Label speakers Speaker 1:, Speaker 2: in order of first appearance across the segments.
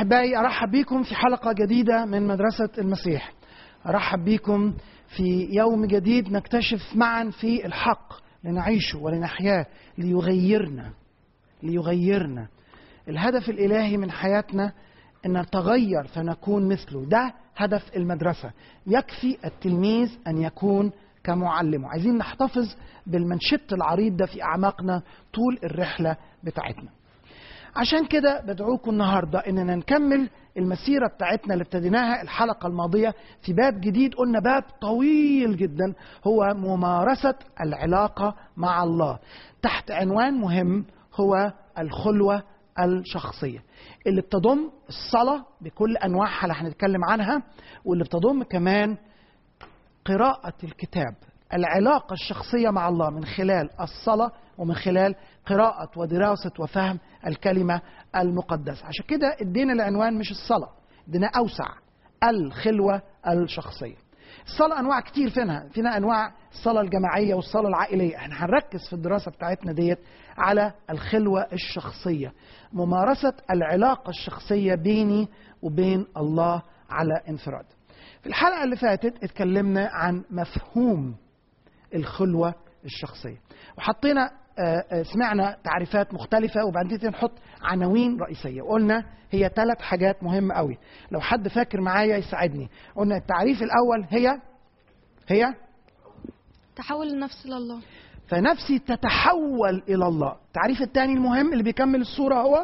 Speaker 1: احبائي ارحب بكم في حلقه جديده من مدرسه المسيح ارحب بكم في يوم جديد نكتشف معا في الحق لنعيشه ولنحياه ليغيرنا ليغيرنا الهدف الالهي من حياتنا ان نتغير فنكون مثله ده هدف المدرسه يكفي التلميذ ان يكون كمعلمه عايزين نحتفظ بالمنشط العريض ده في اعماقنا طول الرحله بتاعتنا عشان كده بدعوكم النهارده اننا نكمل المسيره بتاعتنا اللي ابتديناها الحلقه الماضيه في باب جديد قلنا باب طويل جدا هو ممارسه العلاقه مع الله تحت عنوان مهم هو الخلوه الشخصيه اللي بتضم الصلاه بكل انواعها اللي هنتكلم عنها واللي بتضم كمان قراءه الكتاب العلاقه الشخصيه مع الله من خلال الصلاه ومن خلال قراءة ودراسة وفهم الكلمة المقدسة عشان كده ادينا العنوان مش الصلاة ادينا أوسع الخلوة الشخصية الصلاة أنواع كتير فينا فينا أنواع الصلاة الجماعية والصلاة العائلية احنا هنركز في الدراسة بتاعتنا ديت على الخلوة الشخصية ممارسة العلاقة الشخصية بيني وبين الله على انفراد في الحلقة اللي فاتت اتكلمنا عن مفهوم الخلوة الشخصية وحطينا سمعنا تعريفات مختلفة وبعدين نحط عناوين رئيسية وقلنا هي ثلاث حاجات مهمة قوي لو حد فاكر معايا يساعدني قلنا التعريف الأول هي هي
Speaker 2: تحول النفس لله
Speaker 1: فنفسي تتحول إلى الله التعريف الثاني المهم اللي بيكمل الصورة هو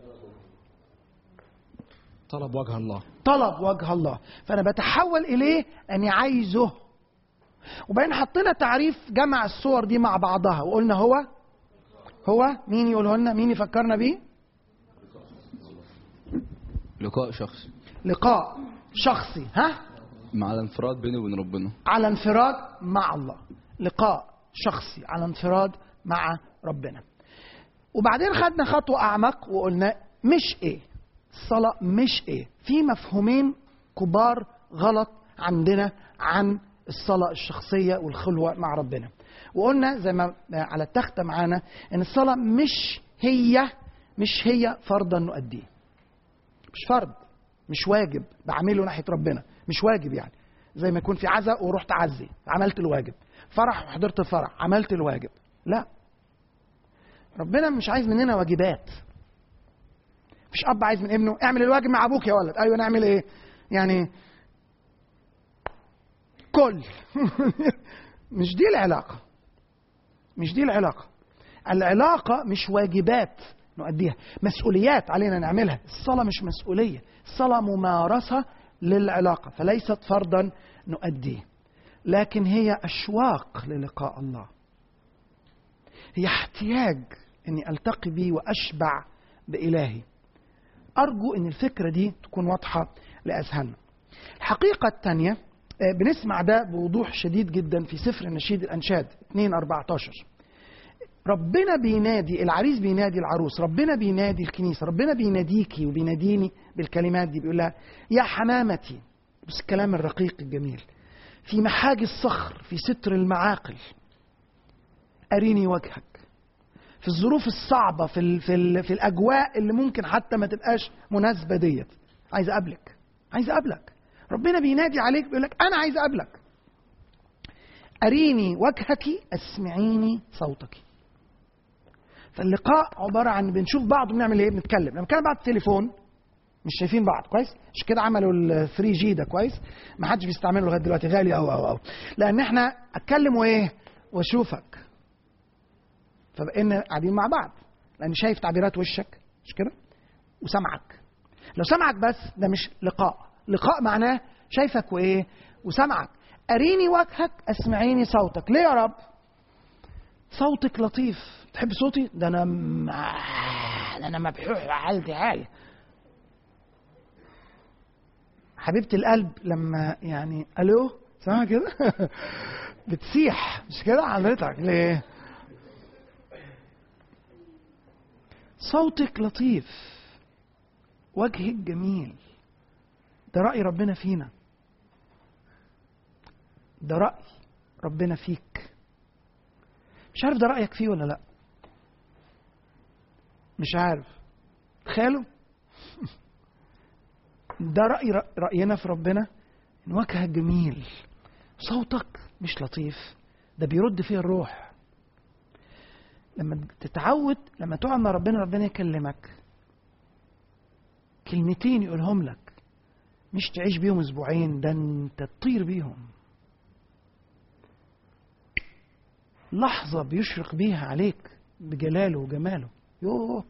Speaker 3: طلب وجه الله
Speaker 1: طلب وجه الله فأنا بتحول إليه أني عايزه وبعدين حطينا تعريف جمع الصور دي مع بعضها وقلنا هو هو مين يقوله لنا مين يفكرنا بيه
Speaker 4: لقاء شخصي
Speaker 1: لقاء شخصي ها
Speaker 4: مع الانفراد بيني وبين ربنا
Speaker 1: على انفراد مع الله لقاء شخصي على انفراد مع ربنا وبعدين خدنا خطوة أعمق وقلنا مش إيه الصلاة مش إيه في مفهومين كبار غلط عندنا عن الصلاة الشخصية والخلوة مع ربنا وقلنا زي ما على التختة معانا ان الصلاة مش هي مش هي فرضا نؤديه مش فرض مش واجب بعمله ناحية ربنا مش واجب يعني زي ما يكون في عزاء ورحت عزي عملت الواجب فرح وحضرت فرح عملت الواجب لا ربنا مش عايز مننا واجبات مش اب عايز من ابنه اعمل الواجب مع ابوك يا ولد ايوه نعمل ايه يعني كل مش دي العلاقة مش دي العلاقة العلاقة مش واجبات نؤديها مسؤوليات علينا نعملها الصلاة مش مسؤولية الصلاة ممارسة للعلاقة فليست فرضا نؤديه لكن هي أشواق للقاء الله هي احتياج أني ألتقي به وأشبع بإلهي أرجو أن الفكرة دي تكون واضحة لأذهاننا الحقيقة الثانية بنسمع ده بوضوح شديد جدا في سفر نشيد الأنشاد 2 14 ربنا بينادي العريس بينادي العروس ربنا بينادي الكنيسة ربنا بيناديكي وبيناديني بالكلمات دي بيقول لها يا حمامتي بس الكلام الرقيق الجميل في محاج الصخر في ستر المعاقل أريني وجهك في الظروف الصعبة في, ال في, ال في الأجواء اللي ممكن حتى ما تبقاش مناسبة ديت عايز أقابلك عايز أقابلك ربنا بينادي عليك بيقول لك انا عايز اقابلك اريني وجهك اسمعيني صوتك فاللقاء عباره عن بنشوف بعض بنعمل ايه بنتكلم لما بنتكلم بعض التليفون مش شايفين بعض كويس مش كده عملوا ال 3 جي ده كويس ما حدش بيستعمله لغايه دلوقتي غالي او او او لان احنا اتكلم وايه واشوفك فبقينا قاعدين مع بعض لان شايف تعبيرات وشك مش كده وسمعك لو سمعك بس ده مش لقاء لقاء معناه شايفك وايه وسمعك اريني وجهك اسمعيني صوتك ليه يا رب صوتك لطيف تحب صوتي ده انا م... ده انا مبحوح وحالتي حاله حبيبه القلب لما يعني الو سامع كده بتسيح مش كده حضرتك ليه صوتك لطيف وجهك جميل ده رأي ربنا فينا ده رأي ربنا فيك مش عارف ده رأيك فيه ولا لا مش عارف تخيلوا ده رأي رأينا في ربنا إن وجهك جميل صوتك مش لطيف ده بيرد فيه الروح لما تتعود لما تقعد مع ربنا ربنا يكلمك كلمتين يقولهم لك مش تعيش بيهم اسبوعين ده انت تطير بيهم لحظة بيشرق بيها عليك بجلاله وجماله يوه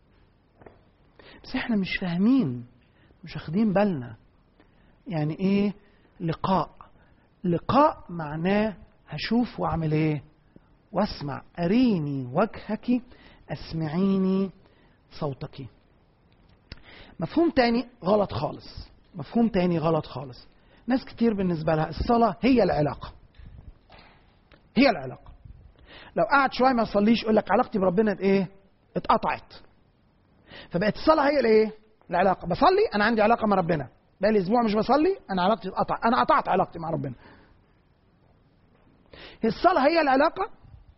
Speaker 1: بس احنا مش فاهمين مش واخدين بالنا يعني ايه لقاء لقاء معناه هشوف واعمل ايه واسمع اريني وجهك اسمعيني صوتك مفهوم تاني غلط خالص مفهوم تاني غلط خالص ناس كتير بالنسبة لها الصلاة هي العلاقة هي العلاقة لو قعد شوية ما يصليش يقول لك علاقتي بربنا ايه اتقطعت فبقت الصلاة هي الايه العلاقة بصلي انا عندي علاقة مع ربنا بقالي اسبوع مش بصلي انا علاقتي اتقطع انا قطعت علاقتي مع ربنا هي الصلاة هي العلاقة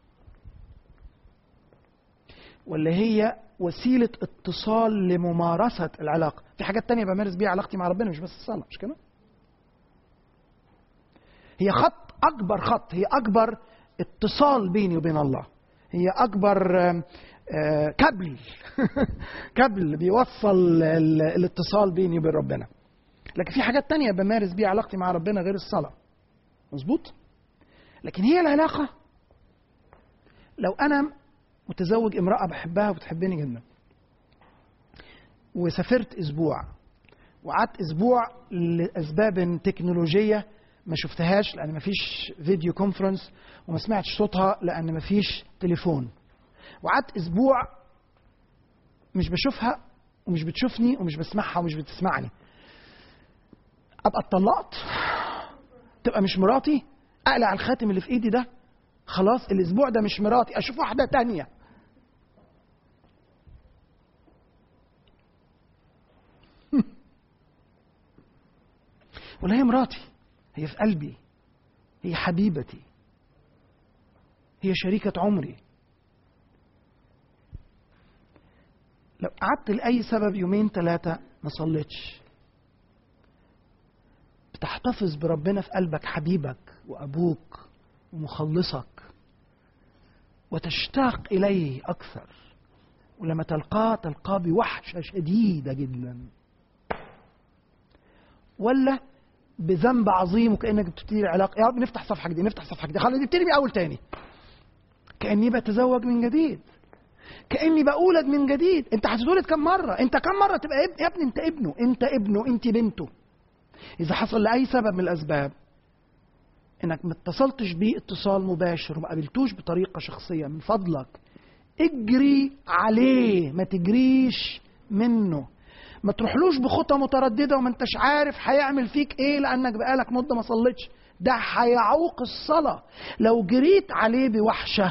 Speaker 1: ولا هي وسيلة اتصال لممارسة العلاقة في حاجات تانية بمارس بيها علاقتي مع ربنا مش بس الصلاة مش كده هي خط أكبر خط هي أكبر اتصال بيني وبين الله هي أكبر آم، آه، كابل كابل بيوصل ال- الاتصال بيني وبين ربنا لكن في حاجات تانية بمارس بيها علاقتي مع ربنا غير الصلاة مظبوط لكن هي العلاقة لو أنا متزوج امرأة بحبها وبتحبني جدا وسافرت أسبوع وقعدت أسبوع لأسباب تكنولوجية ما شفتهاش لأن ما فيش فيديو كونفرنس وما سمعتش صوتها لأن ما فيش تليفون وقعدت أسبوع مش بشوفها ومش بتشوفني ومش بسمعها ومش بتسمعني أبقى اتطلقت تبقى مش مراتي أقلع الخاتم اللي في إيدي ده خلاص الأسبوع ده مش مراتي أشوف واحدة تانية ولا هي مراتي هي في قلبي هي حبيبتي هي شريكة عمري لو قعدت لأي سبب يومين ثلاثة ما صليتش بتحتفظ بربنا في قلبك حبيبك وأبوك ومخلصك وتشتاق إليه أكثر ولما تلقاه تلقاه بوحشة شديدة جدا ولا بذنب عظيم وكانك بتبتدي العلاقه يا رب نفتح صفحه جديده نفتح صفحه جديده خلينا نبتدي من اول تاني كاني بتزوج من جديد كاني بولد من جديد انت هتتولد كم مره انت كم مره تبقى ابن يا ابني انت ابنه انت ابنه انت بنته اذا حصل لاي سبب من الاسباب انك ما اتصلتش بيه اتصال مباشر وما قابلتوش بطريقه شخصيه من فضلك اجري عليه ما تجريش منه ما تروحلوش بخطى متردده وما انتش عارف هيعمل فيك ايه لانك بقالك مده ما صليتش ده هيعوق الصلاه لو جريت عليه بوحشه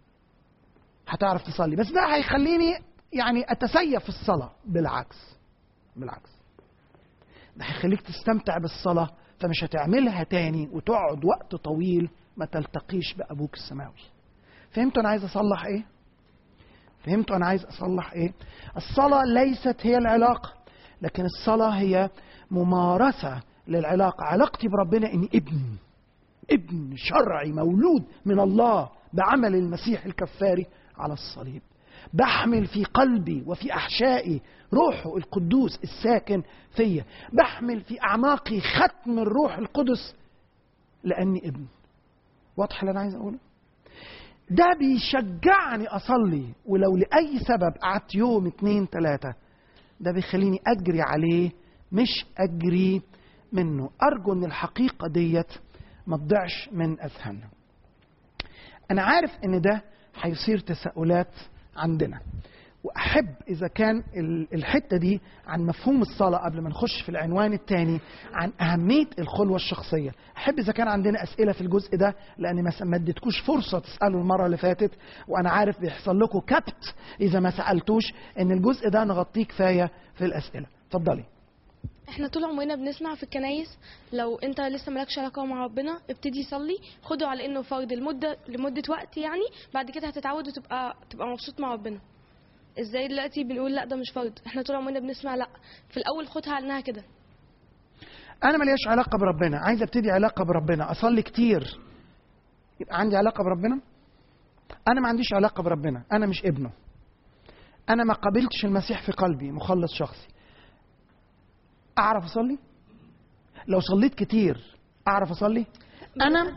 Speaker 1: هتعرف تصلي بس ده هيخليني يعني اتسيف في الصلاه بالعكس بالعكس ده هيخليك تستمتع بالصلاه فمش هتعملها تاني وتقعد وقت طويل ما تلتقيش بابوك السماوي فهمتوا انا عايز اصلح ايه فهمتوا انا عايز اصلح ايه الصلاه ليست هي العلاقه لكن الصلاه هي ممارسه للعلاقه علاقتي بربنا اني ابن ابن شرعي مولود من الله بعمل المسيح الكفاري على الصليب بحمل في قلبي وفي احشائي روحه القدوس الساكن فيا بحمل في اعماقي ختم الروح القدس لاني ابن واضح اللي انا عايز اقوله ده بيشجعني اصلي ولو لاي سبب قعدت يوم اتنين تلاته ده بيخليني اجري عليه مش اجري منه ارجو ان الحقيقه ديت ما تضيعش من اذهاننا انا عارف ان ده هيصير تساؤلات عندنا واحب اذا كان ال- الحته دي عن مفهوم الصلاه قبل ما نخش في العنوان الثاني عن اهميه الخلوه الشخصيه احب اذا كان عندنا اسئله في الجزء ده لان ما س- ما اديتكوش فرصه تسالوا المره اللي فاتت وانا عارف بيحصل لكم كبت اذا ما سالتوش ان الجزء ده نغطيه كفايه في الاسئله اتفضلي
Speaker 2: احنا طول عمرنا بنسمع في الكنايس لو انت لسه مالكش علاقه مع ربنا ابتدي صلي خده على انه فرض لمده لمده وقت يعني بعد كده هتتعود وتبقى تبقى مبسوط مع ربنا ازاي دلوقتي بنقول لا ده مش فرض احنا طول عمرنا بنسمع لا في الاول خدها على انها كده
Speaker 1: انا ملياش علاقه بربنا عايز ابتدي علاقه بربنا اصلي كتير يبقى عندي علاقه بربنا انا ما عنديش علاقه بربنا انا مش ابنه انا ما قبلتش المسيح في قلبي مخلص شخصي اعرف اصلي لو صليت كتير اعرف اصلي انا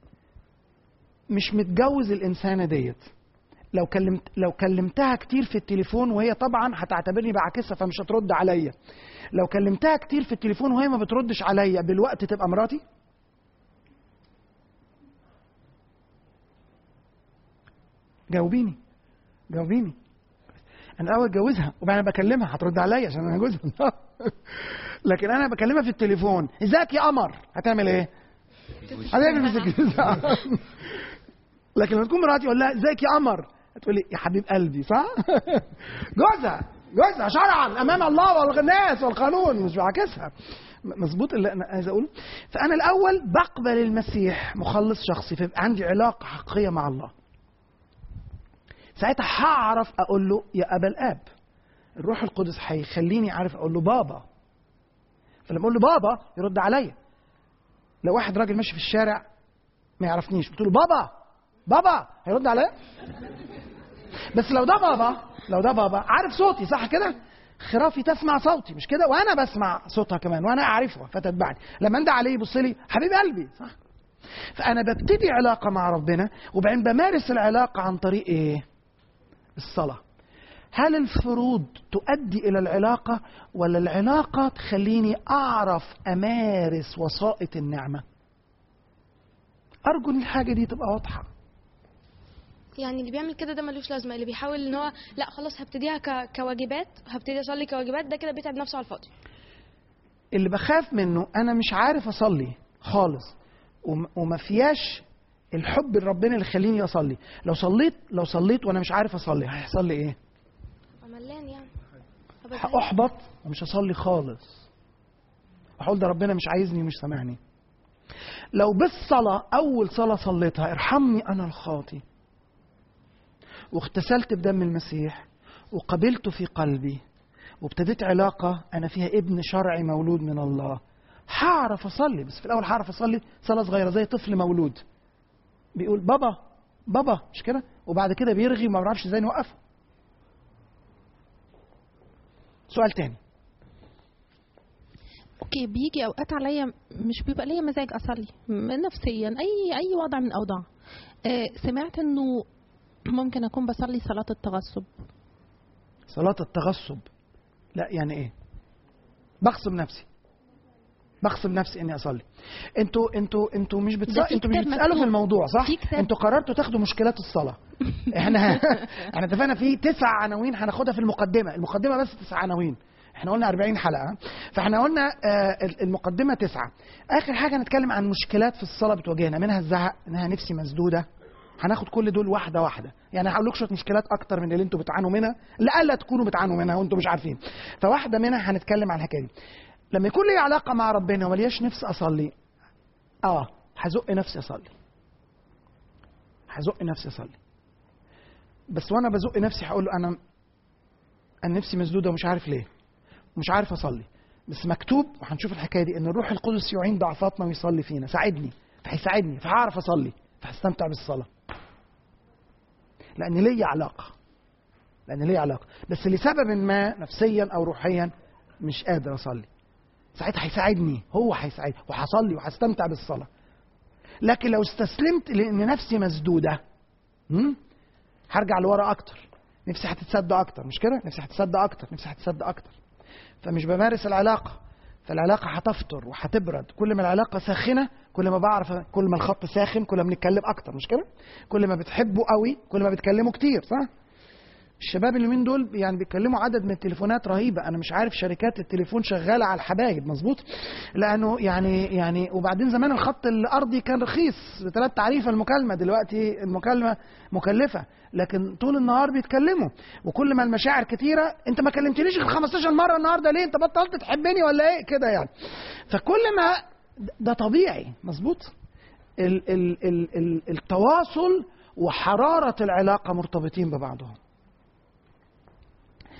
Speaker 1: مش متجوز الانسانه ديت لو كلمت لو كلمتها كتير في التليفون وهي طبعا هتعتبرني بعاكسها فمش هترد عليا لو كلمتها كتير في التليفون وهي ما بتردش عليا بالوقت تبقى مراتي جاوبيني جاوبيني انا الاول اتجوزها وبعدين بكلمها هترد عليا عشان انا جوزها لكن انا بكلمها في التليفون ازيك يا قمر هتعمل ايه هتعمل مسك لكن لما تكون مراتي اقول لها ازيك يا قمر هتقول لي يا حبيب قلبي صح جوزها جوزها شرعا امام الله والناس والقانون مش بعكسها مظبوط اللي انا عايز اقوله فانا الاول بقبل المسيح مخلص شخصي فيبقى عندي علاقه حقيقيه مع الله ساعتها هعرف اقول له يا ابا الاب الروح القدس هيخليني عارف اقول له بابا فلما اقول له بابا يرد عليا لو واحد راجل ماشي في الشارع ما يعرفنيش قلت له بابا بابا هيرد عليا بس لو ده بابا لو ده بابا عارف صوتي صح كده خرافي تسمع صوتي مش كده وانا بسمع صوتها كمان وانا اعرفها فتتبعني لما انده عليه يبص لي حبيب قلبي صح فانا ببتدي علاقه مع ربنا وبعدين بمارس العلاقه عن طريق ايه الصلاه هل الفروض تؤدي الى العلاقه ولا العلاقه تخليني اعرف امارس وسائط النعمه ارجو ان الحاجه دي تبقى واضحه
Speaker 2: يعني اللي بيعمل كده ده ملوش لازمه اللي بيحاول ان هو لا خلاص هبتديها ك... كواجبات هبتدي اصلي كواجبات ده كده بيتعب نفسه على الفاضي
Speaker 1: اللي بخاف منه انا مش عارف اصلي خالص وم- وما فياش الحب لربنا اللي يخليني اصلي لو صليت لو صليت وانا مش عارف اصلي هيحصل لي ايه
Speaker 2: ملان يعني هبقى زهقان.
Speaker 1: هاحبط ومش هصلي خالص هقول ده ربنا مش عايزني ومش سامعني لو بالصلاة أول صلاة صليتها ارحمني أنا الخاطي واغتسلت بدم المسيح وقبلته في قلبي وابتديت علاقة أنا فيها ابن شرعي مولود من الله هعرف أصلي بس في الأول هعرف أصلي صلاة صغيرة زي طفل مولود بيقول بابا بابا مش كده وبعد كده بيرغي وما بيعرفش ازاي نوقفه سؤال تاني
Speaker 3: اوكي بيجي اوقات عليا مش بيبقى ليا مزاج اصلي م- نفسيا اي اي وضع من الاوضاع آه، سمعت انه ممكن اكون بصلي صلاه التغصب
Speaker 1: صلاة التغصب لا يعني ايه بغصب نفسي بغصب نفسي اني اصلي انتوا انتوا انتوا مش بتص...
Speaker 3: ده في
Speaker 1: انتوا مش
Speaker 3: كتاب
Speaker 1: بتسالوا في
Speaker 3: مكتوب.
Speaker 1: الموضوع صح
Speaker 3: في كتاب.
Speaker 1: انتوا قررتوا تاخدوا مشكلات الصلاه احنا احنا اتفقنا في تسع عناوين هناخدها في المقدمه المقدمه بس تسع عناوين احنا قلنا 40 حلقه فاحنا قلنا آه، المقدمه تسعه اخر حاجه هنتكلم عن مشكلات في الصلاه بتواجهنا منها الزهق منها نفسي مسدوده هناخد كل دول واحده واحده يعني هقول لكم شويه مشكلات اكتر من اللي انتوا بتعانوا منها لألا تكونوا بتعانوا منها وانتوا مش عارفين فواحده منها هنتكلم عن الحكايه دي لما يكون لي علاقه مع ربنا وملياش نفس اصلي اه هزق نفسي اصلي هزق نفسي اصلي بس وانا بزق نفسي هقول له انا انا نفسي مسدوده ومش عارف ليه مش عارف اصلي بس مكتوب وهنشوف الحكايه دي ان الروح القدس يعين ضعفاتنا ويصلي فينا ساعدني فهيساعدني فهعرف اصلي فهستمتع بالصلاه لان ليا علاقه لان ليا علاقه بس لسبب ما نفسيا او روحيا مش قادر اصلي ساعتها هيساعدني هو هيساعدني وهصلي وهستمتع بالصلاه لكن لو استسلمت لان نفسي مسدوده هم؟ هرجع لورا اكتر نفسي هتتصدى اكتر مش كده نفسي هتتصدى اكتر نفسي هتتصدى اكتر فمش بمارس العلاقه فالعلاقه هتفتر وهتبرد كل ما العلاقه ساخنه كل ما بعرف كل ما الخط ساخن كل ما بنتكلم اكتر مش كده كل ما بتحبوا قوي كل ما بتكلموا كتير صح الشباب اليومين دول يعني بيتكلموا عدد من التليفونات رهيبه انا مش عارف شركات التليفون شغاله على الحبايب مظبوط لانه يعني يعني وبعدين زمان الخط الارضي كان رخيص بثلاث تعريفه المكالمه دلوقتي المكالمه مكلفه لكن طول النهار بيتكلموا وكل ما المشاعر كتيره انت ما كلمتنيش غير 15 مره النهارده ليه انت بطلت تحبني ولا ايه كده يعني فكل ما ده طبيعي مظبوط ال ال ال ال التواصل وحراره العلاقه مرتبطين ببعضهم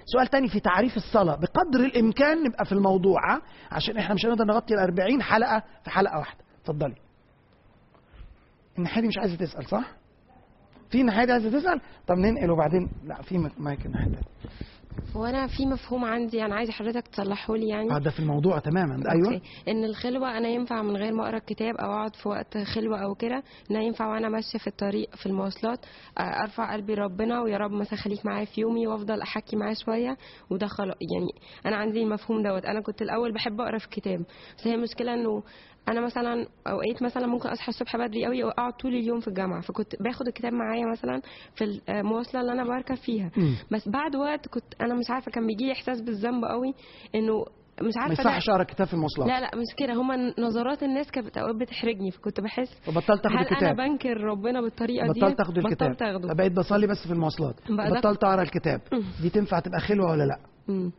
Speaker 1: سؤال تاني في تعريف الصلاة بقدر الإمكان نبقى في الموضوع ها؟ عشان إحنا مش هنقدر نغطي الأربعين حلقة في حلقة واحدة اتفضلي الناحية دي مش عايزة تسأل صح؟ في ناحية دي عايزة تسأل؟ طب ننقل وبعدين لا في مايك الناحية التانية
Speaker 5: وانا في مفهوم عندي انا عايزه حضرتك تصلحه لي يعني
Speaker 1: اه ده في الموضوع تماما ده ايوه
Speaker 5: أوكي. ان الخلوه انا ينفع من غير ما اقرا الكتاب او اقعد في وقت خلوه او كده ان أنا ينفع وانا ماشيه في الطريق في المواصلات آه، ارفع قلبي لربنا ويا رب مثلا خليك معايا في يومي وافضل احكي معاه شويه وده خلاص يعني انا عندي المفهوم دوت انا كنت الاول بحب اقرا في الكتاب بس هي المشكله انه انا مثلا اوقات مثلا ممكن اصحى الصبح بدري قوي واقعد طول اليوم في الجامعه فكنت باخد الكتاب معايا مثلا في المواصله اللي انا بركب فيها
Speaker 1: مم.
Speaker 5: بس بعد وقت كنت انا مش عارفه كان بيجي لي احساس بالذنب قوي انه مش
Speaker 1: ما
Speaker 5: عارفه ده-
Speaker 1: يصحش اقرا كتاب في المواصلات
Speaker 5: لا لا مش كده هما نظرات الناس كانت اوقات بتحرجني فكنت بحس
Speaker 1: فبطلت اخد
Speaker 5: هل
Speaker 1: الكتاب
Speaker 5: انا بنكر ربنا بالطريقه دي
Speaker 1: بطلت اخد الكتاب
Speaker 5: بطلت اخده
Speaker 1: فبقيت بصلي بس في المواصلات
Speaker 5: بقى ده-
Speaker 1: بطلت اقرا الكتاب دي تنفع تبقى خلوه ولا لا
Speaker 5: مم.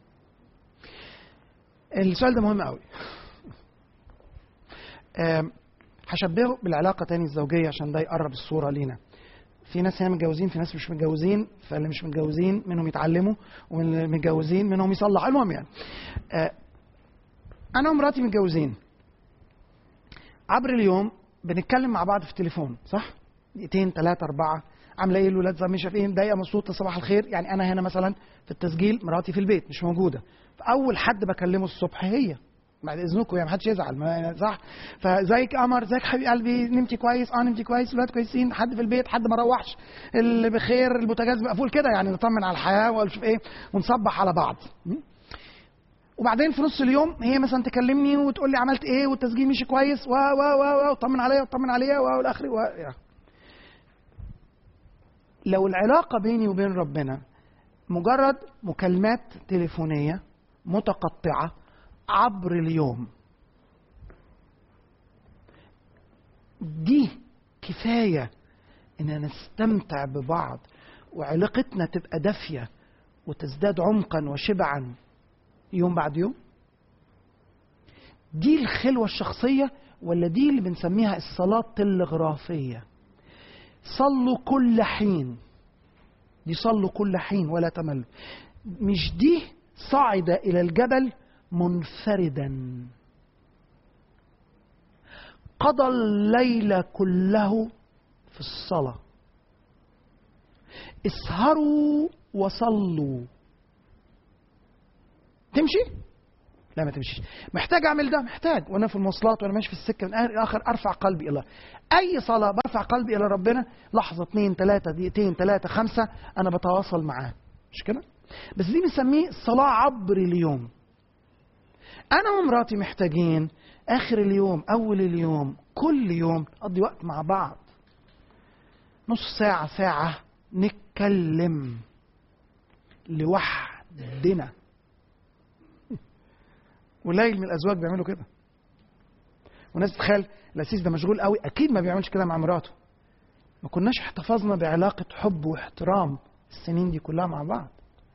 Speaker 1: السؤال ده مهم قوي آم، هشبهه بالعلاقه تاني الزوجيه عشان ده يقرب الصوره لينا في ناس هنا متجوزين في ناس مش متجوزين فاللي مش متجوزين منهم يتعلموا واللي متجوزين منهم يصلحوا المهم يعني آه، انا ومراتي متجوزين عبر اليوم بنتكلم مع بعض في التليفون صح دقيقتين ثلاثة أربعة عاملة إيه الولاد زي مش فين دقيقة مبسوطة صباح الخير يعني أنا هنا مثلا في التسجيل مراتي في البيت مش موجودة فأول حد بكلمه الصبح هي بعد اذنكم يعني محدش يزعل ما صح فزيك قمر زيك حبيب قلبي نمتي كويس اه نمتي كويس الولاد كويسين حد في البيت حد ما روحش اللي بخير البوتاجاز مقفول كده يعني نطمن على الحياه ونشوف ايه ونصبح على بعض م? وبعدين في نص اليوم هي مثلا تكلمني وتقول لي عملت ايه والتسجيل مشي كويس و و و و وطمن عليا وطمن عليا والاخر و يعني. لو العلاقه بيني وبين ربنا مجرد مكالمات تليفونيه متقطعه عبر اليوم دي كفايه ان نستمتع ببعض وعلاقتنا تبقى دافيه وتزداد عمقا وشبعا يوم بعد يوم دي الخلوة الشخصية ولا دي اللي بنسميها الصلاة التلغرافية صلوا كل حين دي صلوا كل حين ولا تملوا مش دي صعد إلى الجبل منفردا قضى الليل كله في الصلاة اسهروا وصلوا تمشي؟ لا ما تمشيش محتاج اعمل ده محتاج وانا في المواصلات وانا ماشي في السكه من اخر اخر ارفع قلبي الى الله اي صلاه برفع قلبي الى ربنا لحظه اثنين ثلاثه دقيقتين ثلاثه خمسه انا بتواصل معاه مش كده بس دي بنسميه صلاه عبر اليوم انا ومراتي محتاجين اخر اليوم اول اليوم كل يوم نقضي وقت مع بعض نص ساعه ساعه نتكلم لوحدنا قليل من الازواج بيعملوا كده وناس تتخيل الاسيس ده مشغول قوي اكيد ما بيعملش كده مع مراته ما كناش احتفظنا بعلاقه حب واحترام السنين دي كلها مع بعض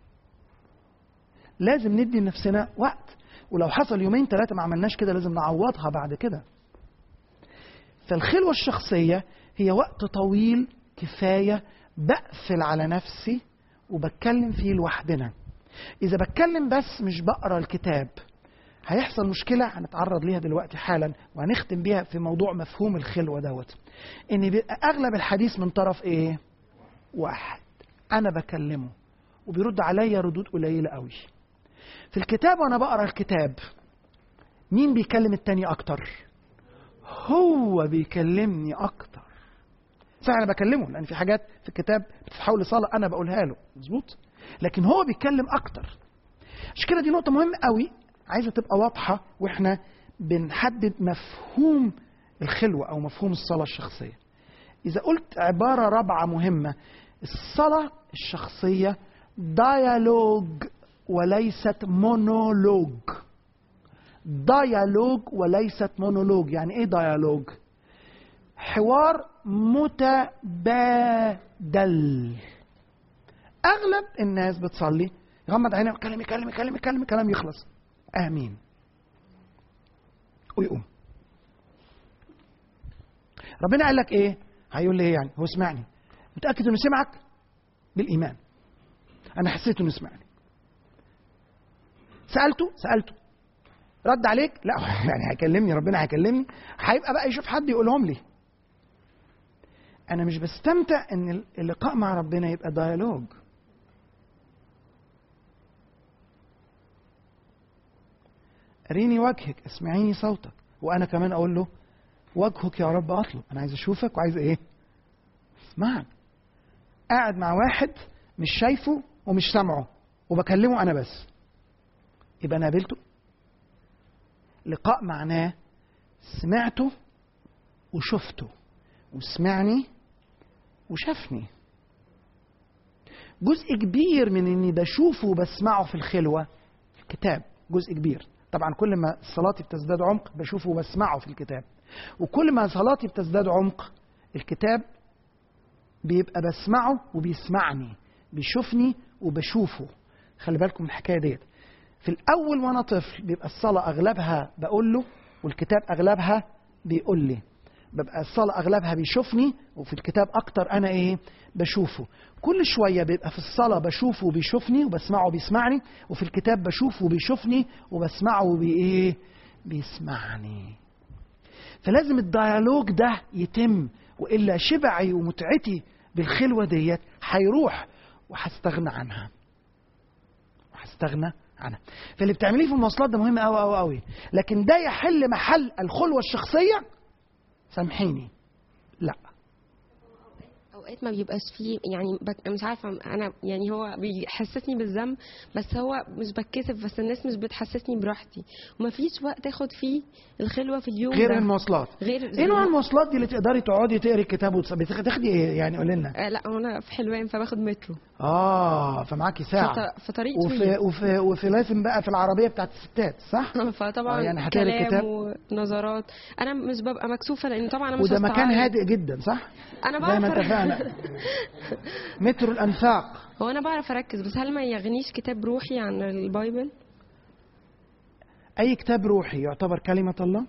Speaker 1: لازم ندي لنفسنا وقت ولو حصل يومين ثلاثه ما عملناش كده لازم نعوضها بعد كده فالخلوه الشخصيه هي وقت طويل كفايه بقفل على نفسي وبتكلم فيه لوحدنا اذا بتكلم بس مش بقرا الكتاب هيحصل مشكلة هنتعرض ليها دلوقتي حالا وهنختم بيها في موضوع مفهوم الخلوة دوت ان بيبقى اغلب الحديث من طرف ايه واحد انا بكلمه وبيرد عليا ردود قليلة قوي في الكتاب وانا بقرا الكتاب مين بيكلم التاني اكتر هو بيكلمني اكتر صح انا بكلمه لان في حاجات في الكتاب بتتحول لصلاة انا بقولها له مظبوط لكن هو بيتكلم اكتر عشان كده دي نقطة مهمة قوي عايزة تبقى واضحة واحنا بنحدد مفهوم الخلوة أو مفهوم الصلاة الشخصية. إذا قلت عبارة رابعة مهمة الصلاة الشخصية ديالوج وليست مونولوج. ديالوج وليست مونولوج، يعني إيه ديالوج؟ حوار متبادل. أغلب الناس بتصلي يغمض عينه يتكلم يتكلم يتكلم يتكلم الكلام يخلص. امين ويقوم ربنا قال لك ايه هيقول لي ايه يعني هو سمعني متاكد انه سمعك بالايمان انا حسيت انه سمعني سالته سالته رد عليك لا يعني هيكلمني ربنا هيكلمني هيبقى بقى يشوف حد يقولهم لي انا مش بستمتع ان اللقاء مع ربنا يبقى ديالوج اريني وجهك اسمعيني صوتك وانا كمان اقول له وجهك يا رب اطلب انا عايز اشوفك وعايز ايه اسمعك قاعد مع واحد مش شايفه ومش سامعه وبكلمه انا بس يبقى انا قابلته لقاء معناه سمعته وشفته وسمعني وشافني جزء كبير من اني بشوفه وبسمعه في الخلوه الكتاب جزء كبير طبعا كل ما صلاتي بتزداد عمق بشوفه وبسمعه في الكتاب وكل ما صلاتي بتزداد عمق الكتاب بيبقى بسمعه وبيسمعني بيشوفني وبشوفه خلي بالكم من الحكايه ديت في الاول وانا طفل بيبقى الصلاه اغلبها بقول له والكتاب اغلبها بيقول لي ببقى الصلاة أغلبها بيشوفني وفي الكتاب أكتر أنا إيه بشوفه كل شوية بيبقى في الصلاة بشوفه وبيشوفني وبسمعه وبيسمعني وفي الكتاب بشوفه وبيشوفني وبسمعه وبإيه بيسمعني فلازم الديالوج ده يتم وإلا شبعي ومتعتي بالخلوة ديت هيروح وهستغنى عنها وهستغنى عنها فاللي بتعمليه في المواصلات ده مهم قوي قوي قوي لكن ده يحل محل الخلوة الشخصية سامحيني لا
Speaker 5: اوقات ما بيبقاش فيه يعني بك مش عارفه انا يعني هو بيحسسني بالذنب بس هو مش بتكسف بس الناس مش بتحسسني براحتي وما فيش وقت اخد فيه الخلوه في اليوم
Speaker 1: غير
Speaker 5: ده.
Speaker 1: المواصلات
Speaker 5: غير
Speaker 1: ايه نوع المواصلات دي اللي تقدري تقعدي تقري الكتاب وتص- بتاخ- تاخدي ايه يعني قولي لنا
Speaker 5: آه لا انا في حلوان فباخد مترو
Speaker 1: اه فمعاكي ساعه
Speaker 5: فط- فطريق
Speaker 1: وفي
Speaker 5: طويل
Speaker 1: وفي وفي لازم بقى في العربيه بتاعت الستات صح
Speaker 5: فطبعا
Speaker 1: آه، يعني هتقري
Speaker 5: كلام
Speaker 1: الكتاب؟
Speaker 5: ونظرات انا مش ببقى مكسوفه لان طبعا انا مش
Speaker 1: وده مكان
Speaker 5: هستعرض.
Speaker 1: هادئ جدا صح
Speaker 5: انا
Speaker 1: زي ما
Speaker 5: بعرف أر-
Speaker 1: اتفقنا مترو الانفاق
Speaker 5: هو انا بعرف اركز بس هل ما يغنيش كتاب روحي عن البايبل
Speaker 1: اي كتاب روحي يعتبر كلمه الله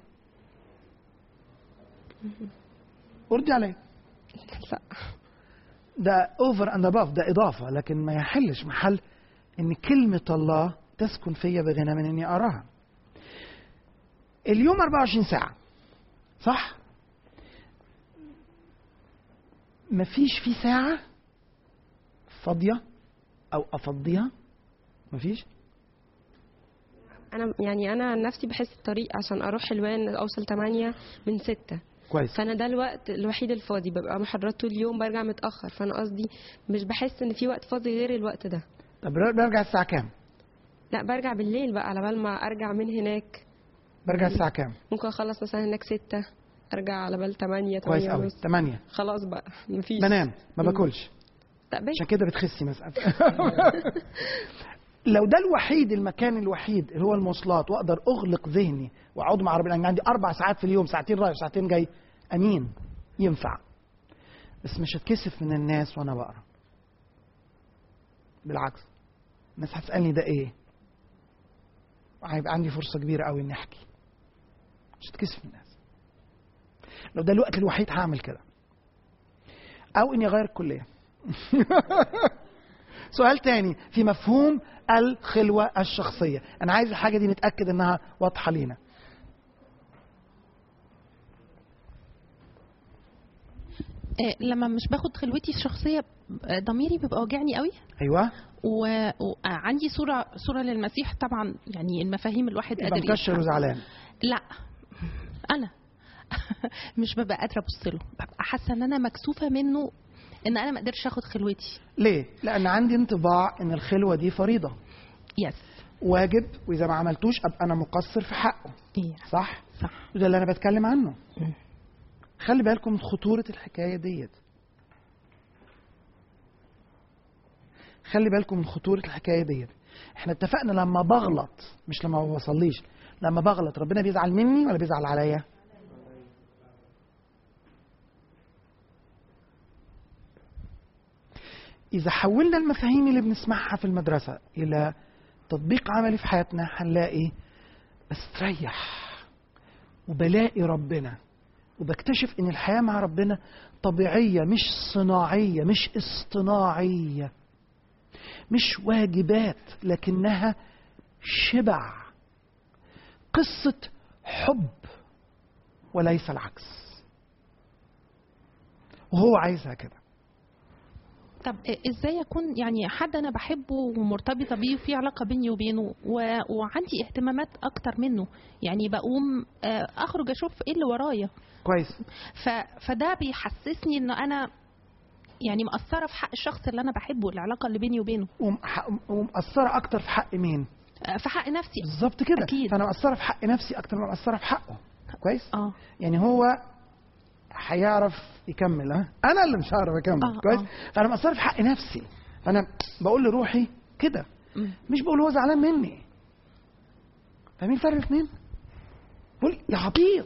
Speaker 1: ردي علي
Speaker 5: لا
Speaker 1: ده اوفر اند اباف ده اضافه لكن ما يحلش محل ان كلمه الله تسكن فيا بغنى من اني اراها اليوم 24 ساعه صح مفيش في ساعه فاضيه او افضيها مفيش
Speaker 5: انا يعني انا عن نفسي بحس الطريق عشان اروح حلوان اوصل 8 من 6
Speaker 1: كويس
Speaker 5: فانا ده الوقت الوحيد الفاضي ببقى محاضرات طول اليوم برجع متاخر فانا قصدي مش بحس ان في وقت فاضي غير الوقت ده
Speaker 1: طب برجع الساعه كام
Speaker 5: لا برجع بالليل بقى على بال ما ارجع من هناك
Speaker 1: برجع الساعه كام
Speaker 5: ممكن اخلص مثلا هناك 6 ارجع على بال 8
Speaker 1: كويس
Speaker 5: 8
Speaker 1: قوي
Speaker 5: ونص
Speaker 1: 8
Speaker 5: خلاص بقى مفيش
Speaker 1: بنام ما
Speaker 5: مم.
Speaker 1: باكلش
Speaker 5: لا باكل.
Speaker 1: عشان كده بتخسي مثلا لو ده الوحيد المكان الوحيد اللي هو المواصلات واقدر اغلق ذهني واقعد مع ربنا يعني عندي اربع ساعات في اليوم ساعتين رايح ساعتين جاي امين ينفع بس مش هتكسف من الناس وانا بقرا بالعكس الناس هتسالني ده ايه وهيبقى عندي فرصه كبيره قوي اني احكي مش هتكسف من الناس لو ده الوقت الوحيد هعمل كده او اني اغير الكليه سؤال تاني في مفهوم الخلوة الشخصية أنا عايز الحاجة دي نتأكد إنها واضحة لينا
Speaker 3: آه، لما مش باخد خلوتي الشخصيه آه، ضميري بيبقى واجعني قوي
Speaker 1: أيوة
Speaker 3: و- وعندي صوره صوره للمسيح طبعا يعني المفاهيم الواحد
Speaker 1: يبقى
Speaker 3: قادر
Speaker 1: مكشر
Speaker 3: يفهم.
Speaker 1: وزعلان
Speaker 3: لا انا مش ببقى قادره ابص له ببقى حاسه ان انا مكسوفه منه ان انا ما قدرتش اخد خلوتي
Speaker 1: ليه؟ لأن عندي انطباع إن الخلوة دي فريضة
Speaker 3: يس
Speaker 1: واجب وإذا ما عملتوش أبقى أنا مقصر في حقه
Speaker 3: إيه،
Speaker 1: صح؟
Speaker 3: صح
Speaker 1: وده اللي أنا بتكلم عنه
Speaker 3: مم.
Speaker 1: خلي بالكم من خطورة الحكاية ديت خلي بالكم من خطورة الحكاية ديت احنا اتفقنا لما بغلط مش لما ما بصليش لما بغلط ربنا بيزعل مني ولا بيزعل عليا إذا حولنا المفاهيم اللي بنسمعها في المدرسة إلى تطبيق عملي في حياتنا هنلاقي بستريح وبلاقي ربنا وبكتشف ان الحياه مع ربنا طبيعيه مش صناعيه مش اصطناعيه مش واجبات لكنها شبع قصة حب وليس العكس وهو عايزها كده
Speaker 3: طب ازاي اكون يعني حد انا بحبه ومرتبطه بيه وفي علاقه بيني وبينه و... وعندي اهتمامات اكتر منه يعني بقوم آه، اخرج اشوف ايه اللي ورايا
Speaker 1: كويس
Speaker 3: ف... فده بيحسسني ان انا يعني مقصره في حق الشخص اللي انا بحبه العلاقه اللي بيني وبينه
Speaker 1: ومح- ومأثرة أكتر في حق مين؟
Speaker 3: آه، في حق نفسي
Speaker 1: بالظبط كده
Speaker 3: أكيد.
Speaker 1: فأنا مأثرة في حق نفسي أكتر ما مأثرة في حقه كويس؟
Speaker 3: اه
Speaker 1: يعني هو هيعرف يكمل ها انا اللي مش هعرف اكمل
Speaker 3: آه،
Speaker 1: كويس
Speaker 3: آه.
Speaker 1: فانا مقصر في حق نفسي فانا بقول لروحي كده
Speaker 3: مم.
Speaker 1: مش بقول هو زعلان مني فاهمين الفرق الاثنين بقول يا عبيط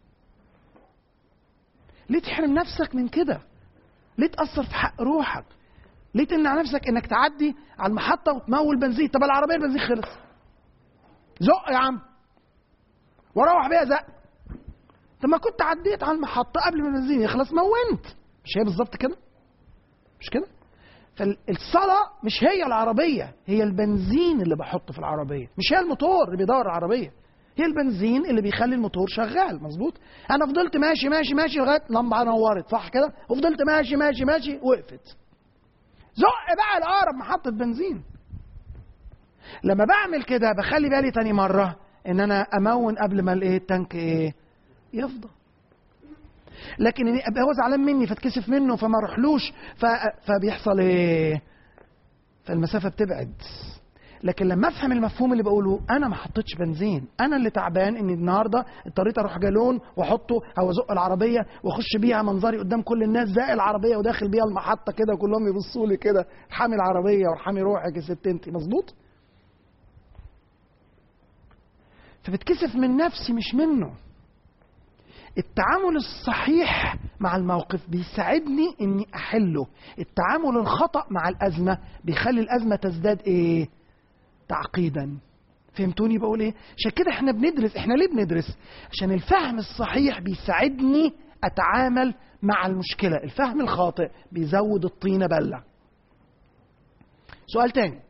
Speaker 1: ليه تحرم نفسك من كده ليه تأثر في حق روحك ليه تمنع نفسك انك تعدي على المحطة وتمول بنزين طب العربية البنزين خلص زق يا عم واروح بيها زق طب ما كنت عديت على المحطة قبل ما البنزين يخلص مونت مش هي بالظبط كده مش كده فالصلاة مش هي العربية هي البنزين اللي بحطه في العربية مش هي الموتور اللي بيدور العربية هي البنزين اللي بيخلي الموتور شغال مظبوط انا فضلت ماشي ماشي ماشي لغايه لما نورت صح كده وفضلت ماشي ماشي ماشي وقفت زق بقى الاقرب محطه بنزين لما بعمل كده بخلي بالي تاني مره ان انا امون قبل ما الايه التانك ايه يفضى لكن إني ابقى هو زعلان مني فاتكسف منه فما اروحلوش ف... فبيحصل ايه فالمسافه بتبعد لكن لما افهم المفهوم اللي بقوله انا ما حطيتش بنزين انا اللي تعبان ان النهارده اضطريت اروح جالون واحطه او ازق العربيه واخش بيها منظري قدام كل الناس زق العربيه وداخل بيها المحطه كده وكلهم يبصوا لي كده ارحمي العربيه وارحمي روحك يا ست انت مظبوط فبتكسف من نفسي مش منه التعامل الصحيح مع الموقف بيساعدني اني احله التعامل الخطا مع الازمه بيخلي الازمه تزداد ايه تعقيدا فهمتوني بقول ايه عشان كده احنا بندرس احنا ليه بندرس عشان الفهم الصحيح بيساعدني اتعامل مع المشكله الفهم الخاطئ بيزود الطينه بله سؤال تاني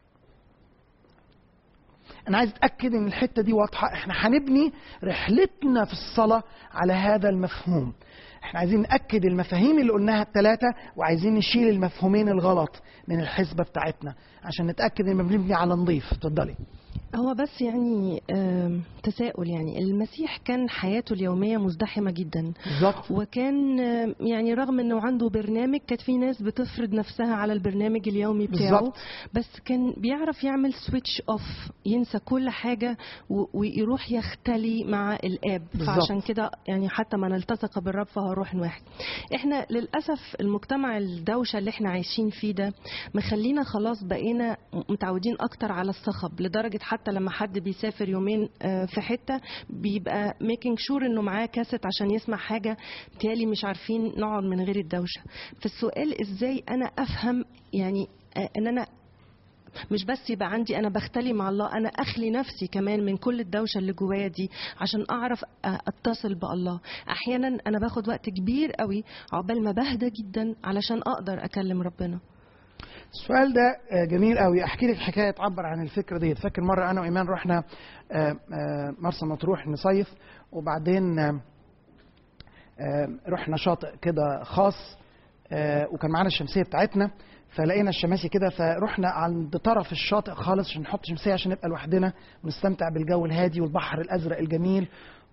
Speaker 1: انا عايز اتاكد ان الحته دي واضحه احنا هنبني رحلتنا في الصلاه على هذا المفهوم احنا عايزين ناكد المفاهيم اللي قلناها الثلاثه وعايزين نشيل المفهومين الغلط من الحسبه بتاعتنا عشان نتاكد ان بنبني على نظيف اتفضلي
Speaker 6: هو بس يعني آم، تساؤل يعني المسيح كان حياته اليومية مزدحمة جدا
Speaker 1: بالظبط
Speaker 6: وكان آم، يعني رغم انه عنده برنامج كانت في ناس بتفرض نفسها على البرنامج اليومي بتاعه
Speaker 1: بالظبط.
Speaker 6: بس كان بيعرف يعمل سويتش اوف ينسى كل حاجة و- ويروح يختلي مع الاب
Speaker 1: بالظبط.
Speaker 6: فعشان كده يعني حتى من التصق بالرب فهو روح واحد احنا للاسف المجتمع الدوشه اللي احنا عايشين فيه ده مخلينا خلاص بقينا متعودين اكتر على الصخب لدرجه حتى لما حد بيسافر يومين آه، في حته بيبقى ميكينج شور انه معاه كاسيت عشان يسمع حاجه بالتالي مش عارفين نقعد من غير الدوشه فالسؤال ازاي انا افهم يعني آه، ان انا مش بس يبقى عندي انا بختلي مع الله انا اخلي نفسي كمان من كل الدوشه اللي جوايا دي عشان اعرف أ- اتصل بالله احيانا انا باخد وقت كبير قوي عقبال ما بهدى جدا علشان اقدر اكلم ربنا
Speaker 1: السؤال ده آه، جميل قوي احكي لك حكايه تعبر عن الفكره دي فاكر مره انا وايمان رحنا آه، آه، مرسى مطروح نصيف وبعدين آه، آه، رحنا شاطئ كده خاص آه، وكان معانا الشمسيه بتاعتنا فلقينا الشماسي كده فرحنا عند طرف الشاطئ خالص عشان نحط شمسيه عشان نبقى لوحدنا ونستمتع بالجو الهادي والبحر الازرق الجميل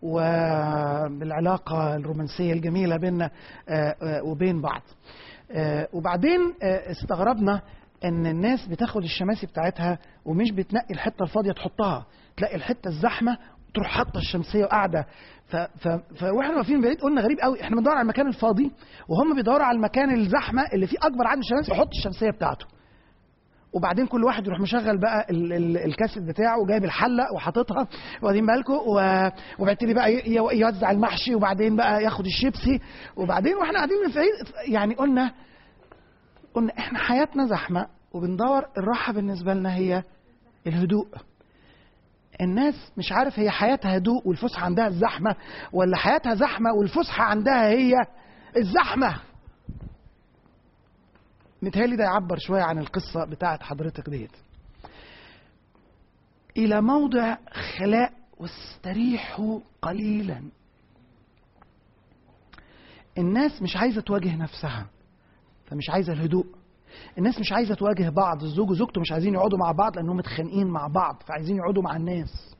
Speaker 1: وبالعلاقه الرومانسيه الجميله بيننا آه، آه، وبين بعض آه، وبعدين آه، استغربنا ان الناس بتاخد الشماسي بتاعتها ومش بتنقي الحته الفاضيه تحطها تلاقي الحته الزحمه تروح حاطه الشمسيه وقاعده ف... ف... ف... واحنا واقفين بعيد قلنا غريب قوي احنا بندور على المكان الفاضي وهم بيدوروا على المكان الزحمه اللي فيه اكبر عدد من الشماسي يحط الشمسيه بتاعته وبعدين كل واحد يروح مشغل بقى ال- ال- الكاسيت بتاعه وجايب الحله وحاططها واخدين بالكم و- وبيبتدي بقى ي- ي- يوزع المحشي وبعدين بقى ياخد الشيبسي وبعدين واحنا قاعدين من بعيد يعني قلنا قلنا احنا حياتنا زحمه وبندور الراحه بالنسبه لنا هي الهدوء الناس مش عارف هي حياتها هدوء والفسحه عندها الزحمه ولا حياتها زحمه والفسحه عندها هي الزحمه متهيألي ده يعبر شويه عن القصه بتاعت حضرتك ديت الى موضع خلاء واستريحوا قليلا الناس مش عايزه تواجه نفسها فمش عايزه الهدوء الناس مش عايزه تواجه بعض الزوج وزوجته مش عايزين يقعدوا مع بعض لانهم متخانقين مع بعض فعايزين يقعدوا مع الناس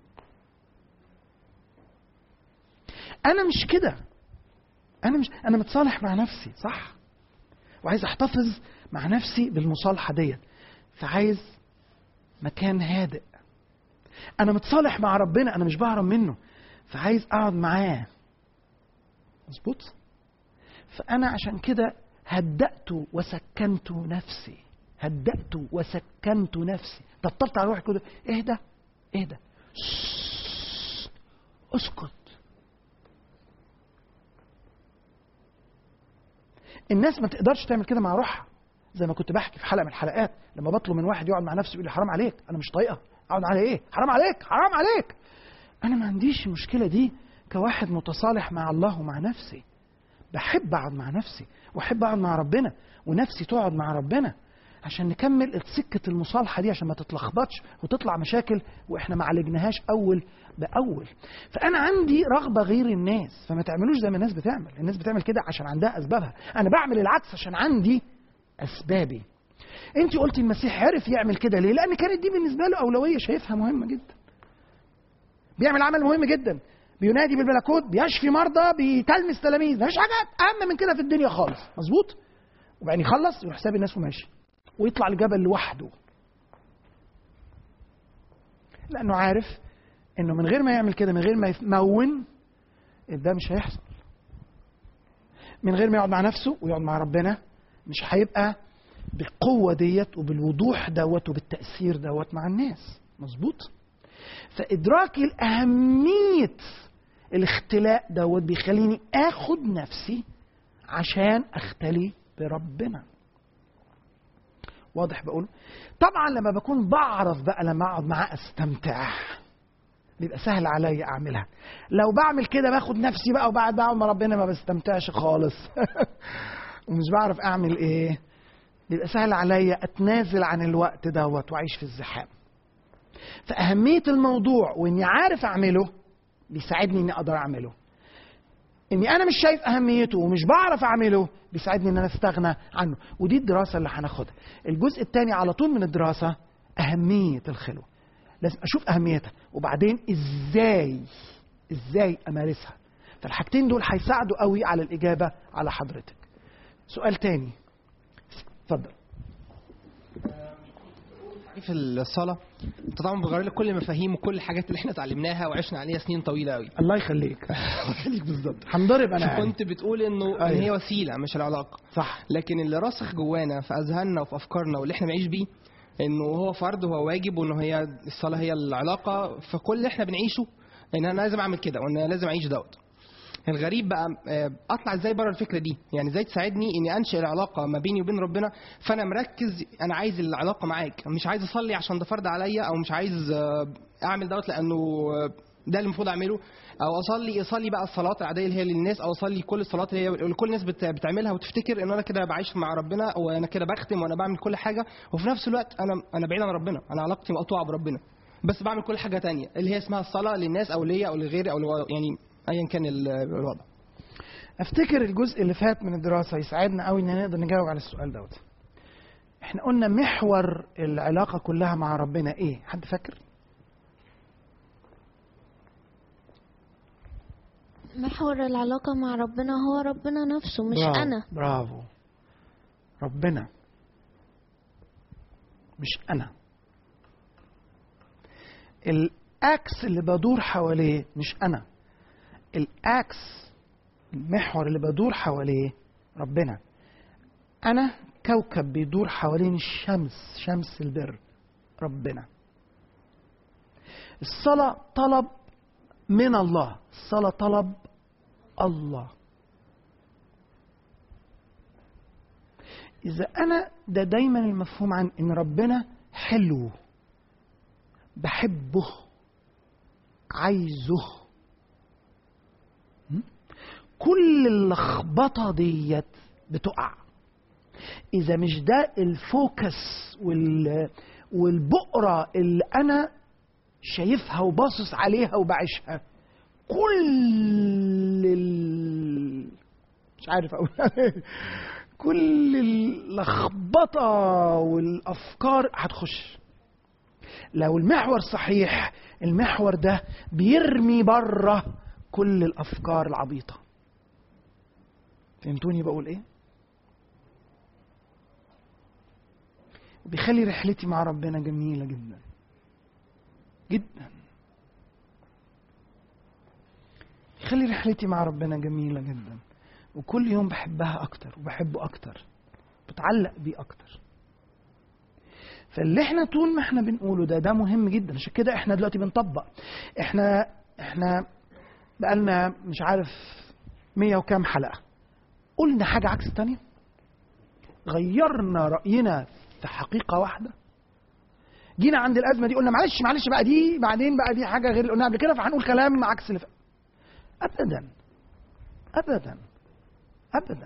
Speaker 1: انا مش كده انا مش انا متصالح مع نفسي صح وعايز احتفظ مع نفسي بالمصالحه ديت فعايز مكان هادئ انا متصالح مع ربنا انا مش بهرب منه فعايز اقعد معاه مظبوط فانا عشان كده هدأت وسكنت نفسي هدأت وسكنت نفسي طبطبت على روحي كده اهدى اهدى سس، اسكت الناس ما تقدرش تعمل كده مع روحها زي ما كنت بحكي في حلقه من الحلقات لما بطلب من واحد يقعد مع نفسه يقول لي حرام عليك انا مش طايقه اقعد على ايه حرام عليك حرام عليك انا ما عنديش المشكله دي كواحد متصالح مع الله ومع نفسي بحب اقعد مع نفسي واحب اقعد مع ربنا ونفسي تقعد مع ربنا عشان نكمل سكة المصالحة دي عشان ما تتلخبطش وتطلع مشاكل واحنا ما عالجناهاش أول بأول فأنا عندي رغبة غير الناس فما تعملوش زي ما الناس بتعمل الناس بتعمل كده عشان عندها أسبابها أنا بعمل العكس عشان عندي أسبابي أنت قلتي المسيح عرف يعمل كده ليه لأن كانت دي بالنسبة له أولوية شايفها مهمة جدا بيعمل عمل مهم جدا بينادي بالملكوت بيشفي مرضى بيتلمس تلاميذ مفيش حاجه اهم من كده في الدنيا خالص مظبوط وبعدين يخلص يروح ساب الناس وماشي ويطلع الجبل لوحده لانه عارف انه من غير ما يعمل كده من غير ما يمون ده مش هيحصل من غير ما يقعد مع نفسه ويقعد مع ربنا مش هيبقى بالقوة ديت وبالوضوح دوت وبالتأثير دوت مع الناس مظبوط فإدراكي لأهمية الاختلاء دوت بيخليني آخد نفسي عشان أختلي بربنا واضح بقول طبعا لما بكون بعرف بقى لما اقعد معاه استمتع بيبقى سهل عليا اعملها لو بعمل كده باخد نفسي بقى وبعد بقعد مع ربنا ما بستمتعش خالص ومش بعرف اعمل ايه بيبقى سهل عليا اتنازل عن الوقت دوت واعيش في الزحام فاهميه الموضوع واني عارف اعمله بيساعدني اني اقدر اعمله اني انا مش شايف اهميته ومش بعرف اعمله بيساعدني ان انا استغنى عنه ودي الدراسه اللي هناخدها الجزء الثاني على طول من الدراسه اهميه الخلوه لازم اشوف اهميتها وبعدين ازاي ازاي امارسها فالحاجتين دول هيساعدوا قوي على الاجابه على حضرتك سؤال تاني اتفضل
Speaker 7: في الصلاة انت طبعا بتغير لك كل المفاهيم وكل الحاجات اللي احنا اتعلمناها وعشنا عليها سنين طويلة قوي
Speaker 1: الله يخليك الله يخليك بالظبط هنضرب انا يعني.
Speaker 7: كنت بتقول انه ان
Speaker 1: أيوة.
Speaker 7: هي وسيلة مش العلاقة
Speaker 1: صح
Speaker 7: لكن اللي راسخ جوانا في اذهاننا وفي افكارنا واللي احنا بنعيش بيه انه هو فرض وهو واجب وانه هي الصلاة هي العلاقة فكل اللي احنا بنعيشه ان انا لازم اعمل كده وان انا لازم اعيش دوت الغريب بقى آه، اطلع ازاي بره الفكره دي يعني ازاي تساعدني اني انشئ العلاقه ما بيني وبين ربنا فانا مركز انا عايز العلاقه معاك مش عايز اصلي عشان ده فرض عليا او مش عايز آه، اعمل دوت لانه آه، ده اللي المفروض اعمله او اصلي اصلي بقى الصلاه العاديه اللي هي للناس او اصلي كل الصلاه اللي هي اللي كل الناس بت- بتعملها وتفتكر ان انا كده بعيش مع ربنا وانا كده بختم وانا بعمل كل حاجه وفي نفس الوقت انا انا بعيد عن ربنا انا علاقتي مقطوعه بربنا بس بعمل كل حاجه تانية اللي هي اسمها الصلاه للناس او ليا او لغيري او لو- يعني ايا كان ال- الوضع
Speaker 1: افتكر الجزء اللي فات من الدراسه يساعدنا قوي ان نقدر نجاوب على السؤال دوت احنا قلنا محور العلاقه كلها مع ربنا ايه حد فاكر
Speaker 8: محور العلاقة مع ربنا هو ربنا نفسه مش
Speaker 1: برافو.
Speaker 8: أنا
Speaker 1: برافو ربنا مش انا الاكس اللي بدور حواليه مش انا الاكس المحور اللي بدور حواليه ربنا انا كوكب بيدور حوالين الشمس شمس البر ربنا الصلاة طلب من الله الصلاة طلب الله إذا أنا ده دايما المفهوم عن إن ربنا حلو بحبه عايزه م? كل اللخبطة ديت بتقع إذا مش ده الفوكس وال والبؤرة اللي أنا شايفها وباصص عليها وبعيشها كل ال... مش عارف اقول كل اللخبطه والافكار هتخش لو المحور صحيح المحور ده بيرمي بره كل الافكار العبيطه فهمتوني بقول ايه وبيخلي رحلتي مع ربنا جميله جدا جدا يخلي رحلتي مع ربنا جميله جدا وكل يوم بحبها اكتر وبحبه اكتر بتعلق بيه اكتر فاللي احنا طول ما احنا بنقوله ده ده مهم جدا عشان كده احنا دلوقتي بنطبق احنا احنا بقالنا مش عارف مية وكام حلقة قلنا حاجة عكس التانية غيرنا رأينا في حقيقة واحدة جينا عند الأزمة دي قلنا معلش معلش بقى دي بعدين بقى دي حاجة غير اللي قلناها قبل كده فهنقول كلام عكس اللي فات أبدا أبدا أبدا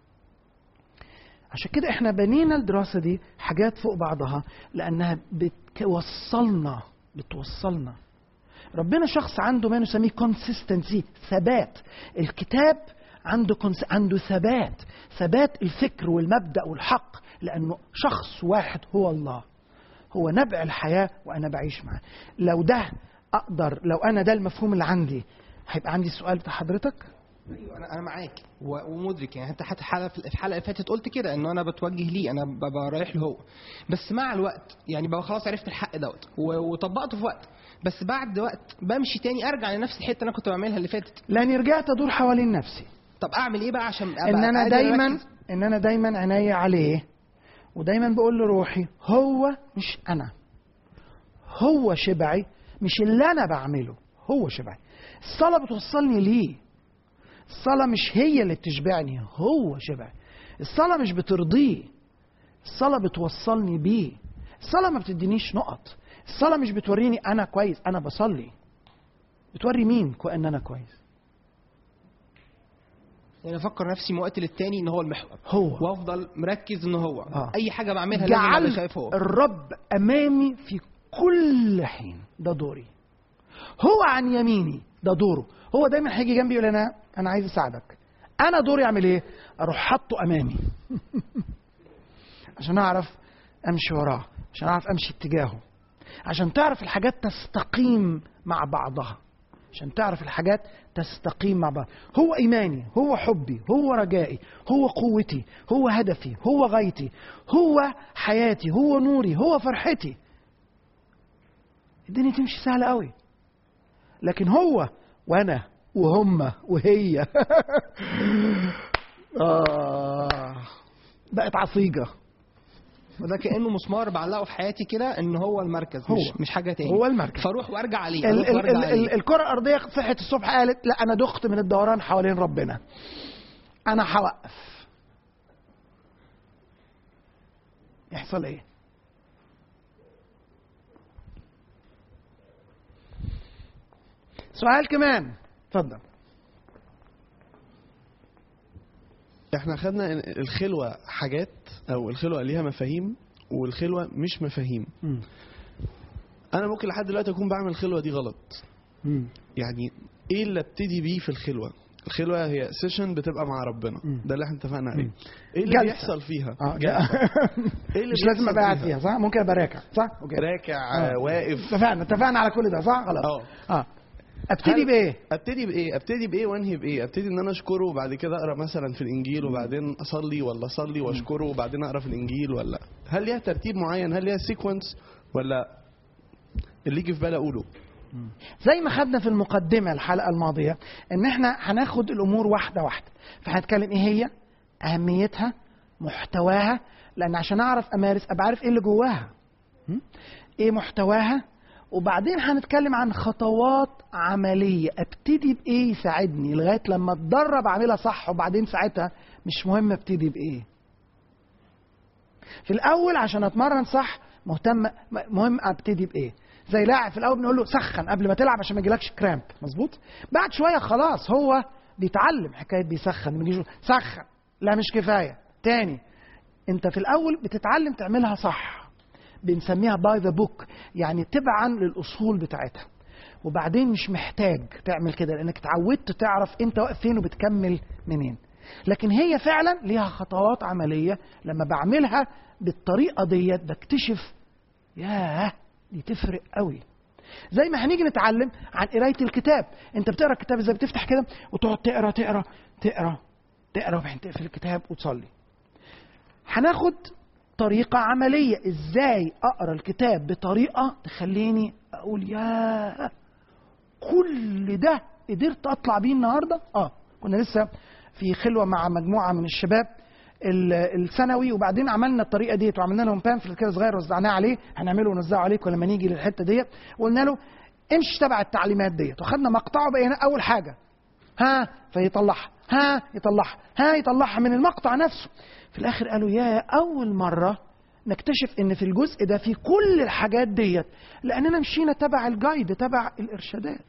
Speaker 1: عشان كده احنا بنينا الدراسة دي حاجات فوق بعضها لأنها بتوصلنا بتوصلنا ربنا شخص عنده ما نسميه كونسيستنسي ثبات الكتاب عنده كونس... عنده ثبات ثبات الفكر والمبدا والحق لانه شخص واحد هو الله هو نبع الحياه وانا بعيش معاه لو ده اقدر لو انا ده المفهوم اللي عندي هيبقى عندي السؤال بتاع حضرتك
Speaker 7: ايوه انا انا معاك و- ومدرك يعني انت حتى حلقه في الحلقه اللي فاتت قلت كده انه انا بتوجه ليه انا ببقى رايح له هو بس مع الوقت يعني ببقى خلاص عرفت الحق دوت و- وطبقته في وقت بس بعد وقت بمشي تاني ارجع لنفس الحته اللي انا كنت بعملها اللي فاتت
Speaker 1: لاني رجعت ادور حوالين نفسي
Speaker 7: طب اعمل ايه بقى عشان أبقى
Speaker 1: ان انا
Speaker 7: قادر
Speaker 1: دايما
Speaker 7: أركز؟
Speaker 1: ان انا دايما عينيا عليه ودايما بقول لروحي هو مش انا هو شبعي مش اللي انا بعمله هو شبعي الصلاه بتوصلني ليه الصلاه مش هي اللي بتشبعني هو شبعي الصلاه مش بترضيه الصلاه بتوصلني بيه الصلاه ما بتدينيش نقط الصلاه مش بتوريني انا كويس انا بصلي بتوري مين كو ان انا كويس
Speaker 7: يعني افكر نفسي من وقت للتاني ان هو المحور
Speaker 1: هو
Speaker 7: وافضل مركز ان هو
Speaker 1: آه.
Speaker 7: اي حاجه بعملها لازم ابقى
Speaker 1: جعلت
Speaker 7: شايف هو
Speaker 1: الرب امامي في كل حين ده دوري هو عن يميني ده دوره هو دايما هيجي جنبي يقول انا انا عايز اساعدك انا دوري اعمل ايه اروح حاطه امامي عشان اعرف امشي وراه عشان اعرف امشي اتجاهه عشان تعرف الحاجات تستقيم مع بعضها عشان تعرف الحاجات تستقيم مع بعض هو ايماني هو حبي هو رجائي هو قوتي هو هدفي هو غايتي هو حياتي هو نوري هو فرحتي الدنيا تمشي سهله قوي لكن هو وانا وهم وهي آه بقت عصيجه
Speaker 7: وده كانه مسمار بعلقه في حياتي كده ان هو المركز
Speaker 1: هو.
Speaker 7: مش مش حاجه تاني
Speaker 1: هو المركز.
Speaker 7: فاروح وارجع عليه
Speaker 1: ال-
Speaker 7: أروح
Speaker 1: ال-
Speaker 7: وارجع
Speaker 1: ال-
Speaker 7: عليه.
Speaker 1: ال- الكرة الأرضية صحت الصبح قالت لا أنا دخت من الدوران حوالين ربنا أنا هوقف يحصل إيه؟ سؤال كمان اتفضل
Speaker 9: احنا خدنا إن الخلوة حاجات او الخلوة ليها مفاهيم والخلوة مش مفاهيم
Speaker 1: مم.
Speaker 9: انا ممكن لحد دلوقتي اكون بعمل الخلوة دي غلط
Speaker 1: مم.
Speaker 9: يعني ايه اللي ابتدي بيه في الخلوة الخلوة هي سيشن بتبقى مع ربنا
Speaker 1: مم.
Speaker 9: ده اللي احنا اتفقنا عليه ايه اللي
Speaker 1: جلسة.
Speaker 9: بيحصل فيها
Speaker 1: اه
Speaker 9: جلسة. ايه اللي
Speaker 1: مش لازم
Speaker 9: بيحصل
Speaker 1: ابقى قاعد فيها صح؟ ممكن ابقى راكع صح؟ اوكي
Speaker 9: راكع
Speaker 1: آه.
Speaker 9: آه. واقف
Speaker 1: اتفقنا اتفقنا على كل ده صح؟ خلاص
Speaker 9: اه
Speaker 1: اه ابتدي
Speaker 9: هل-
Speaker 1: بايه؟
Speaker 9: ابتدي بايه ابتدي بايه وانهي بايه ابتدي ان انا اشكره وبعد كده اقرا مثلا في الانجيل وبعدين اصلي ولا اصلي واشكره وبعدين اقرا في الانجيل ولا هل ليها ترتيب معين هل ليها سيكونس ولا اللي يجي في بالي اقوله
Speaker 1: زي ما خدنا في المقدمة الحلقة الماضية ان احنا هناخد الامور واحدة واحدة فهنتكلم ايه هي اهميتها محتواها لان عشان اعرف امارس ابقى عارف ايه اللي جواها م? ايه محتواها وبعدين هنتكلم عن خطوات عملية ابتدي بايه يساعدني لغاية لما اتدرب اعملها صح وبعدين ساعتها مش مهم ابتدي بايه في الاول عشان اتمرن صح مهتم مهم ابتدي بايه زي لاعب في الاول بنقول له سخن قبل ما تلعب عشان ما يجيلكش كرامب مظبوط بعد شويه خلاص هو بيتعلم حكايه بيسخن ما يجيش سخن لا مش كفايه تاني انت في الاول بتتعلم تعملها صح بنسميها باي ذا بوك يعني تبعا للاصول بتاعتها وبعدين مش محتاج تعمل كده لانك اتعودت تعرف انت واقف فين وبتكمل منين لكن هي فعلا ليها خطوات عمليه لما بعملها بالطريقه ديت بكتشف ياه دي تفرق قوي زي ما هنيجي نتعلم عن قرايه الكتاب انت بتقرا الكتاب ازاي بتفتح كده وتقعد تقرا تقرا تقرا تقرا وبعدين تقفل الكتاب وتصلي هناخد طريقة عملية ازاي اقرا الكتاب بطريقة تخليني اقول يا كل ده قدرت اطلع بيه النهارده اه كنا لسه في خلوة مع مجموعة من الشباب ال- الثانوي وبعدين عملنا الطريقه ديت وعملنا لهم بامفلت كده صغير وزعناه عليه هنعمله ونوزعه عليكم لما نيجي للحته ديت وقلنا له امشي تبع التعليمات ديت وخدنا مقطعه بقينا اول حاجه ها فيطلعها ها يطلعها ها يطلعها من المقطع نفسه في الاخر قالوا يا اول مره نكتشف ان في الجزء ده في كل الحاجات ديت لاننا مشينا تبع الجايد تبع الارشادات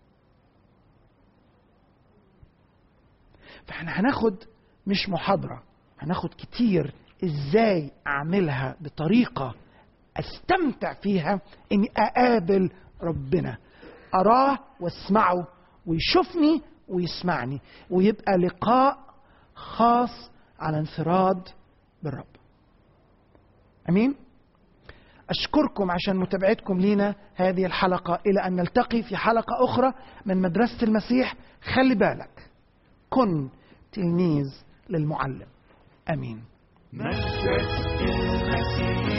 Speaker 1: فاحنا هناخد مش محاضره هناخد كتير ازاي اعملها بطريقه استمتع فيها اني اقابل ربنا اراه واسمعه ويشوفني ويسمعني ويبقى لقاء خاص على انفراد بالرب امين اشكركم عشان متابعتكم لينا هذه الحلقه الى ان نلتقي في حلقه اخرى من مدرسه المسيح خلي بالك كن تلميذ للمعلم امين
Speaker 10: مدرسة المسيح